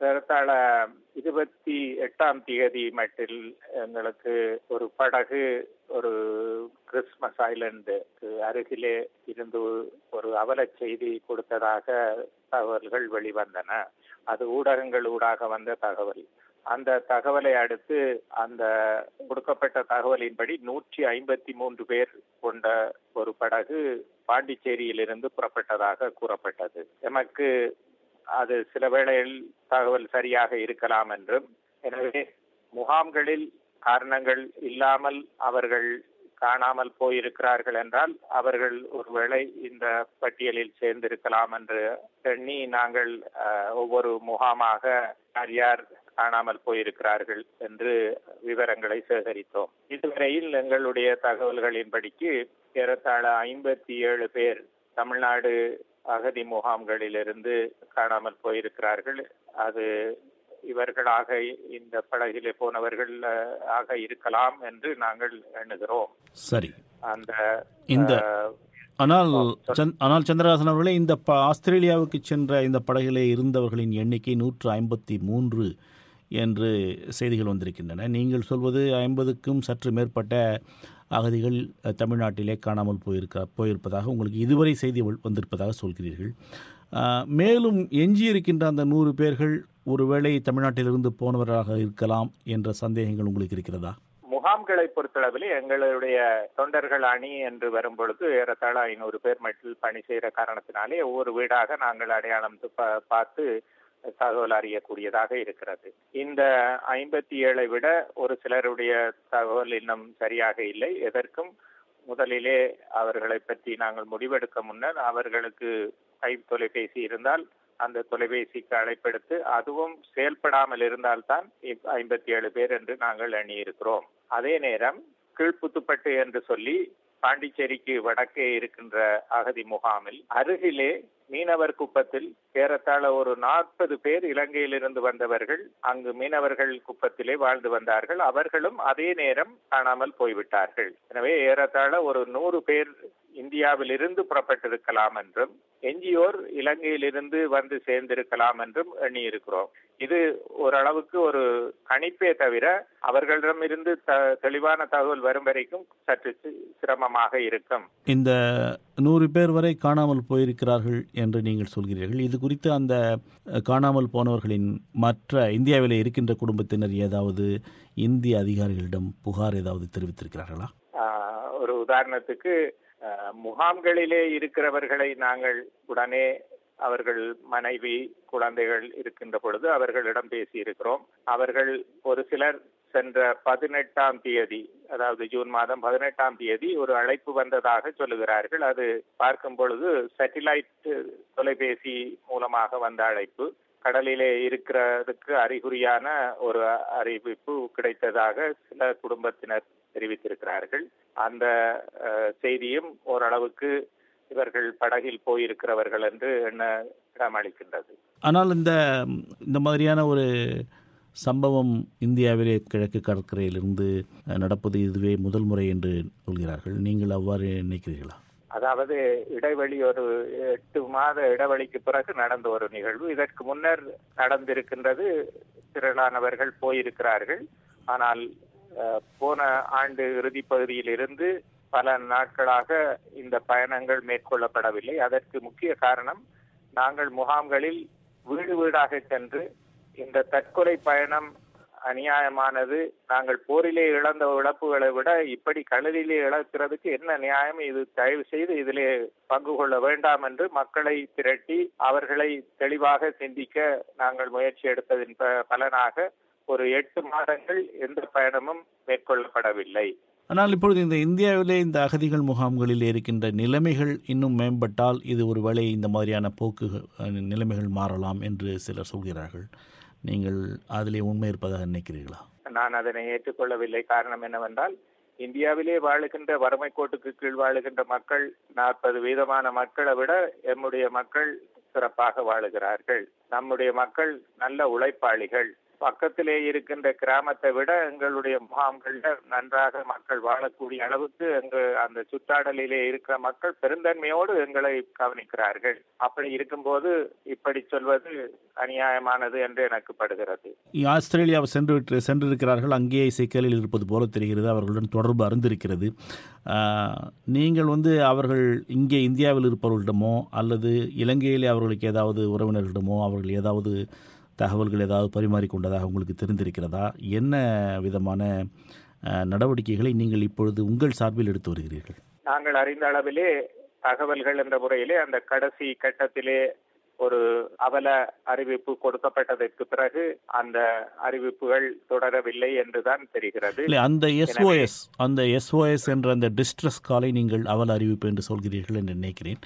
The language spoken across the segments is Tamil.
ஏறத்தாழ இருபத்தி எட்டாம் தேதி மட்டில் எங்களுக்கு ஒரு படகு ஒரு கிறிஸ்மஸ் ஐலண்டுக்கு அருகிலே இருந்து ஒரு அவலச் செய்தி கொடுத்ததாக தகவல்கள் வெளிவந்தன அது ஊடகங்கள் ஊடாக வந்த தகவல் அந்த தகவலை அடுத்து அந்த கொடுக்கப்பட்ட தகவலின்படி நூற்றி ஐம்பத்தி மூன்று பேர் கொண்ட ஒரு படகு பாண்டிச்சேரியிலிருந்து புறப்பட்டதாக கூறப்பட்டது எமக்கு அது சில வேளையில் தகவல் சரியாக இருக்கலாம் என்றும் எனவே முகாம்களில் காரணங்கள் இல்லாமல் அவர்கள் காணாமல் போயிருக்கிறார்கள் என்றால் அவர்கள் ஒருவேளை இந்த பட்டியலில் சேர்ந்திருக்கலாம் என்று எண்ணி நாங்கள் ஒவ்வொரு முகாமாக யார் யார் காணாமல் போயிருக்கிறார்கள் என்று விவரங்களை சேகரித்தோம் இதுவரையில் எங்களுடைய தகவல்களின்படிக்கு ஏறத்தாழ ஐம்பத்தி ஏழு பேர் தமிழ்நாடு அகதி முகாம்களிலிருந்து காணாமல் போயிருக்கிறார்கள் அது இவர்களாக இந்த படகிலே போனவர்கள் ஆக இருக்கலாம் என்று நாங்கள் எண்ணுகிறோம் சரி அந்த இந்த ஆனால் ஆனால் சந்திரகாசன் அவர்களே இந்த ப ஆஸ்திரேலியாவுக்கு சென்ற இந்த படகிலே இருந்தவர்களின் எண்ணிக்கை நூற்று ஐம்பத்தி மூன்று என்று செய்திகள் வந்திருக்கின்றன நீங்கள் சொல்வது ஐம்பதுக்கும் சற்று மேற்பட்ட அகதிகள் தமிழ்நாட்டிலே காணாமல் போயிருக்க போயிருப்பதாக உங்களுக்கு இதுவரை செய்தி வந்திருப்பதாக சொல்கிறீர்கள் மேலும் எஞ்சியிருக்கின்ற அந்த நூறு பேர்கள் ஒருவேளை தமிழ்நாட்டிலிருந்து போனவராக இருக்கலாம் என்ற சந்தேகங்கள் உங்களுக்கு இருக்கிறதா முகாம்களை பொறுத்தளவில் எங்களுடைய தொண்டர்கள் அணி என்று வரும் பொழுது ஏறத்தாழ ஐநூறு பேர் மட்டில் பணி செய்கிற காரணத்தினாலே ஒவ்வொரு வீடாக நாங்கள் அடையாளம் பார்த்து தகவல் அறியக்கூடியதாக இருக்கிறது இந்த ஐம்பத்தி ஏழை விட ஒரு சிலருடைய தகவல் இன்னும் சரியாக இல்லை எதற்கும் முதலிலே அவர்களை பற்றி நாங்கள் முடிவெடுக்க முன்னர் அவர்களுக்கு கை தொலைபேசி இருந்தால் அந்த தொலைபேசிக்கு அழைப்பெடுத்து அதுவும் செயல்படாமல் இருந்தால்தான் ஐம்பத்தி ஏழு பேர் என்று நாங்கள் எண்ணியிருக்கிறோம் அதே நேரம் கீழ்ப்புத்துப்பட்டு என்று சொல்லி பாண்டிச்சேரிக்கு வடக்கே இருக்கின்ற அகதி முகாமில் அருகிலே மீனவர் குப்பத்தில் ஏறத்தாழ ஒரு நாற்பது பேர் இலங்கையிலிருந்து வந்தவர்கள் அங்கு மீனவர்கள் குப்பத்திலே வாழ்ந்து வந்தார்கள் அவர்களும் அதே நேரம் காணாமல் போய்விட்டார்கள் எனவே ஏறத்தாழ ஒரு நூறு பேர் இந்தியாவில் இருந்து புறப்பட்டிருக்கலாம் என்றும் எஞ்சியோர் இலங்கையிலிருந்து வந்து சேர்ந்திருக்கலாம் என்றும் எண்ணியிருக்கிறோம் இது ஓரளவுக்கு ஒரு கணிப்பே தவிர அவர்களிடமிருந்து தெளிவான தகவல் வரும் வரைக்கும் சற்று சிரமமாக இருக்கும் இந்த நூறு பேர் வரை காணாமல் போயிருக்கிறார்கள் என்று நீங்கள் சொல்கிறீர்கள் இது குறித்து அந்த காணாமல் போனவர்களின் மற்ற இந்தியாவில் இருக்கின்ற குடும்பத்தினர் ஏதாவது இந்திய அதிகாரிகளிடம் புகார் ஏதாவது தெரிவித்திருக்கிறார்களா ஒரு உதாரணத்துக்கு முகாம்களிலே இருக்கிறவர்களை நாங்கள் உடனே அவர்கள் மனைவி குழந்தைகள் இருக்கின்ற பொழுது அவர்களிடம் பேசி இருக்கிறோம் அவர்கள் ஒரு சிலர் சென்ற பதினெட்டாம் தேதி அதாவது ஜூன் மாதம் பதினெட்டாம் தேதி ஒரு அழைப்பு வந்ததாக சொல்லுகிறார்கள் அது பார்க்கும் பொழுது சேட்டிலைட் தொலைபேசி மூலமாக வந்த அழைப்பு கடலிலே இருக்கிறதுக்கு அறிகுறியான ஒரு அறிவிப்பு கிடைத்ததாக சில குடும்பத்தினர் தெரிவித்திருக்கிறார்கள் அந்த செய்தியும் ஓரளவுக்கு இவர்கள் படகில் போயிருக்கிறவர்கள் என்று எண்ண இடமளிக்கின்றது ஆனால் இந்த இந்த மாதிரியான ஒரு சம்பவம் இந்தியாவிலே கிழக்கு கடற்கரையிலிருந்து நடப்பது இதுவே முதல் முறை என்று சொல்கிறார்கள் நீங்கள் அவ்வாறு நினைக்கிறீர்களா அதாவது இடைவெளி ஒரு எட்டு மாத இடைவெளிக்கு பிறகு நடந்த ஒரு நிகழ்வு இதற்கு முன்னர் நடந்திருக்கின்றது திரளானவர்கள் போயிருக்கிறார்கள் ஆனால் போன ஆண்டு இறுதி பகுதியில் இருந்து பல நாட்களாக இந்த பயணங்கள் மேற்கொள்ளப்படவில்லை அதற்கு முக்கிய காரணம் நாங்கள் முகாம்களில் வீடு வீடாக சென்று இந்த தற்கொலை பயணம் அநியாயமானது நாங்கள் போரிலே இழந்த இழப்புகளை விட இப்படி கடலிலே இழக்கிறதுக்கு என்ன நியாயம் இது தயவு செய்து இதிலே பங்கு கொள்ள வேண்டாம் என்று மக்களை திரட்டி அவர்களை தெளிவாக சிந்திக்க நாங்கள் முயற்சி எடுத்ததின் பலனாக ஒரு எட்டு மாதங்கள் எந்த பயணமும் மேற்கொள்ளப்படவில்லை ஆனால் இப்பொழுது இந்த இந்தியாவிலே இந்த அகதிகள் முகாம்களில் இருக்கின்ற நிலைமைகள் இன்னும் மேம்பட்டால் இது ஒருவேளை இந்த மாதிரியான போக்கு நிலைமைகள் மாறலாம் என்று சிலர் சொல்கிறார்கள் நீங்கள் அதிலே உண்மை இருப்பதாக நினைக்கிறீர்களா நான் அதனை ஏற்றுக்கொள்ளவில்லை காரணம் என்னவென்றால் இந்தியாவிலே வாழுகின்ற வறுமை கோட்டுக்கு கீழ் வாழுகின்ற மக்கள் நாற்பது வீதமான மக்களை விட எம்முடைய மக்கள் சிறப்பாக வாழுகிறார்கள் நம்முடைய மக்கள் நல்ல உழைப்பாளிகள் பக்கத்திலே இருக்கின்ற கிராமத்தை விட எங்களுடைய முகாம்கள்ல நன்றாக மக்கள் வாழக்கூடிய அளவுக்கு எங்க அந்த சுற்றாடலிலே இருக்கிற மக்கள் பெருந்தன்மையோடு எங்களை கவனிக்கிறார்கள் அப்படி இருக்கும்போது இப்படி சொல்வது அநியாயமானது என்று எனக்கு படுகிறது ஆஸ்திரேலியாவை சென்று விட்டு சென்றிருக்கிறார்கள் அங்கேயே சிக்கலில் இருப்பது போல தெரிகிறது அவர்களுடன் தொடர்பு அறிந்திருக்கிறது நீங்கள் வந்து அவர்கள் இங்கே இந்தியாவில் இருப்பவர்களிடமோ அல்லது இலங்கையிலே அவர்களுக்கு ஏதாவது உறவினர்களிடமோ அவர்கள் ஏதாவது தகவல்கள் ஏதாவது பரிமாறிக்கொண்டதாக உங்களுக்கு தெரிந்திருக்கிறதா என்ன விதமான நடவடிக்கைகளை நீங்கள் இப்பொழுது உங்கள் சார்பில் எடுத்து வருகிறீர்கள் நாங்கள் அறிந்த அளவிலே தகவல்கள் என்ற முறையிலே அந்த கடைசி கட்டத்திலே ஒரு அவல அறிவிப்பு கொடுக்கப்பட்டதற்கு பிறகு அந்த அறிவிப்புகள் தொடரவில்லை என்றுதான் தெரிகிறது இல்லை அந்த எஸ்ஓஎஸ் அந்த எஸ்ஓஎஸ் என்ற அந்த டிஸ்ட்ரெஸ் காலை நீங்கள் அவல அறிவிப்பு என்று சொல்கிறீர்கள் என்று நினைக்கிறேன்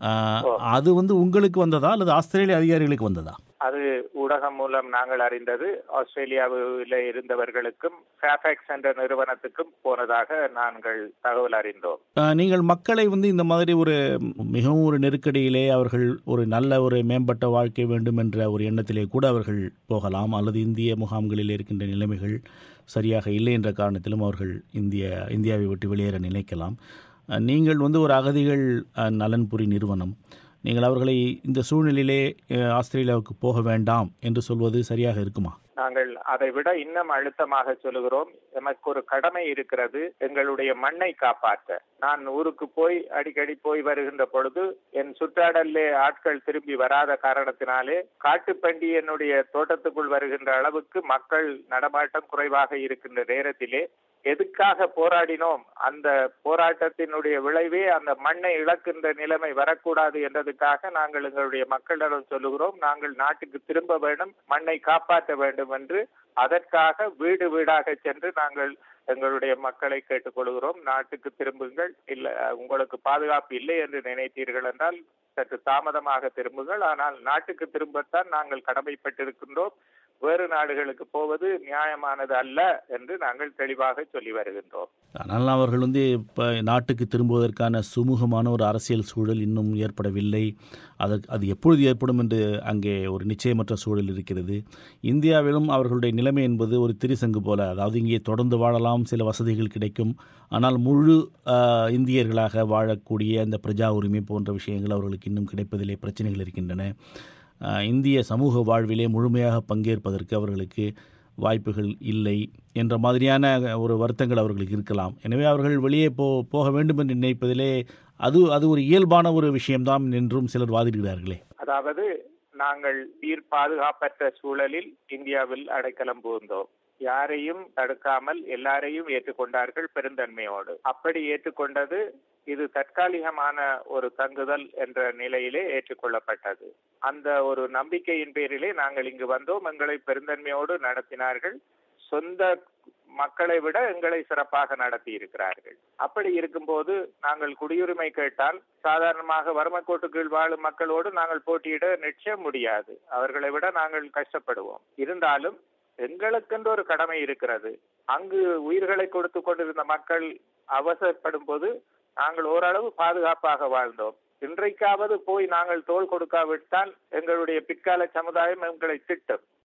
அது வந்து உங்களுக்கு வந்ததா அல்லது ஆஸ்திரேலிய அதிகாரிகளுக்கு வந்ததா அது ஊடகம் மூலம் நாங்கள் அறிந்தது ஆஸ்திரேலியாவில் இருந்தவர்களுக்கும் ஃபேஃபேக்ஸ் என்ற நிறுவனத்துக்கும் போனதாக நாங்கள் தகவல் அறிந்தோம் நீங்கள் மக்களை வந்து இந்த மாதிரி ஒரு மிகவும் ஒரு நெருக்கடியிலே அவர்கள் ஒரு நல்ல ஒரு மேம்பட்ட வாழ்க்கை வேண்டும் என்ற ஒரு எண்ணத்திலே கூட அவர்கள் போகலாம் அல்லது இந்திய முகாம்களில் இருக்கின்ற நிலைமைகள் சரியாக இல்லை என்ற காரணத்திலும் அவர்கள் இந்திய இந்தியாவை விட்டு வெளியேற நினைக்கலாம் நீங்கள் வந்து ஒரு அகதிகள் நலன்புரி நிறுவனம் நீங்கள் அவர்களை இந்த சூழ்நிலையிலே ஆஸ்திரேலியாவுக்கு போக வேண்டாம் என்று சொல்வது சரியாக இருக்குமா நாங்கள் அதை விட இன்னும் அழுத்தமாக சொல்லுகிறோம் எமக்கு ஒரு கடமை இருக்கிறது எங்களுடைய மண்ணை காப்பாற்ற நான் ஊருக்கு போய் அடிக்கடி போய் வருகின்ற பொழுது என் சுற்றாடலே ஆட்கள் திரும்பி வராத காரணத்தினாலே காட்டுப்பண்டி என்னுடைய தோட்டத்துக்குள் வருகின்ற அளவுக்கு மக்கள் நடமாட்டம் குறைவாக இருக்கின்ற நேரத்திலே எதுக்காக போராடினோம் அந்த போராட்டத்தினுடைய விளைவே அந்த மண்ணை இழக்கின்ற நிலைமை வரக்கூடாது என்றதுக்காக நாங்கள் எங்களுடைய மக்களிடம் சொல்லுகிறோம் நாங்கள் நாட்டுக்கு திரும்ப வேண்டும் மண்ணை காப்பாற்ற வேண்டும் என்று அதற்காக வீடு வீடாக சென்று நாங்கள் எங்களுடைய மக்களை கேட்டுக்கொள்கிறோம் நாட்டுக்கு திரும்புங்கள் இல்லை உங்களுக்கு பாதுகாப்பு இல்லை என்று நினைத்தீர்கள் என்றால் சற்று தாமதமாக திரும்புங்கள் ஆனால் நாட்டுக்கு திரும்பத்தான் நாங்கள் கடமைப்பட்டிருக்கின்றோம் வேறு நாடுகளுக்கு போவது நியாயமானது அல்ல என்று நாங்கள் தெளிவாக சொல்லி வருகின்றோம் ஆனால் அவர்கள் வந்து இப்போ நாட்டுக்கு திரும்புவதற்கான சுமூகமான ஒரு அரசியல் சூழல் இன்னும் ஏற்படவில்லை அதற்கு அது எப்பொழுது ஏற்படும் என்று அங்கே ஒரு நிச்சயமற்ற சூழல் இருக்கிறது இந்தியாவிலும் அவர்களுடைய நிலைமை என்பது ஒரு திரிசங்கு போல அதாவது இங்கே தொடர்ந்து வாழலாம் சில வசதிகள் கிடைக்கும் ஆனால் முழு இந்தியர்களாக வாழக்கூடிய அந்த பிரஜா உரிமை போன்ற விஷயங்கள் அவர்களுக்கு இன்னும் கிடைப்பதிலே பிரச்சனைகள் இருக்கின்றன இந்திய சமூக வாழ்விலே முழுமையாக பங்கேற்பதற்கு அவர்களுக்கு வாய்ப்புகள் இல்லை என்ற மாதிரியான ஒரு வருத்தங்கள் அவர்களுக்கு இருக்கலாம் எனவே அவர்கள் வெளியே போ போக வேண்டும் என்று நினைப்பதிலே அது அது ஒரு இயல்பான ஒரு விஷயம்தான் என்றும் சிலர் வாதிடுகிறார்களே அதாவது நாங்கள் உயிர் பாதுகாப்பற்ற சூழலில் இந்தியாவில் அடைக்கலம் புகுந்தோம் யாரையும் தடுக்காமல் எல்லாரையும் ஏற்றுக்கொண்டார்கள் பெருந்தன்மையோடு அப்படி ஏற்றுக்கொண்டது இது தற்காலிகமான ஒரு தங்குதல் என்ற நிலையிலே ஏற்றுக்கொள்ளப்பட்டது அந்த ஒரு நம்பிக்கையின் பேரிலே நாங்கள் இங்கு வந்தோம் எங்களை பெருந்தன்மையோடு நடத்தினார்கள் சொந்த மக்களை விட எங்களை சிறப்பாக நடத்தி இருக்கிறார்கள் அப்படி இருக்கும்போது நாங்கள் குடியுரிமை கேட்டால் சாதாரணமாக வறுமைக்கோட்டு கீழ் வாழும் மக்களோடு நாங்கள் போட்டியிட நிச்சயம் முடியாது அவர்களை விட நாங்கள் கஷ்டப்படுவோம் இருந்தாலும் எங்களுக்கென்று ஒரு கடமை இருக்கிறது அங்கு உயிர்களை கொடுத்து கொண்டிருந்த மக்கள் அவசரப்படும் போது நாங்கள் ஓரளவு பாதுகாப்பாக வாழ்ந்தோம் இன்றைக்காவது போய் நாங்கள் தோல் கொடுக்காவிட்டால் எங்களுடைய பிற்கால சமுதாயம் எங்களை திட்டும்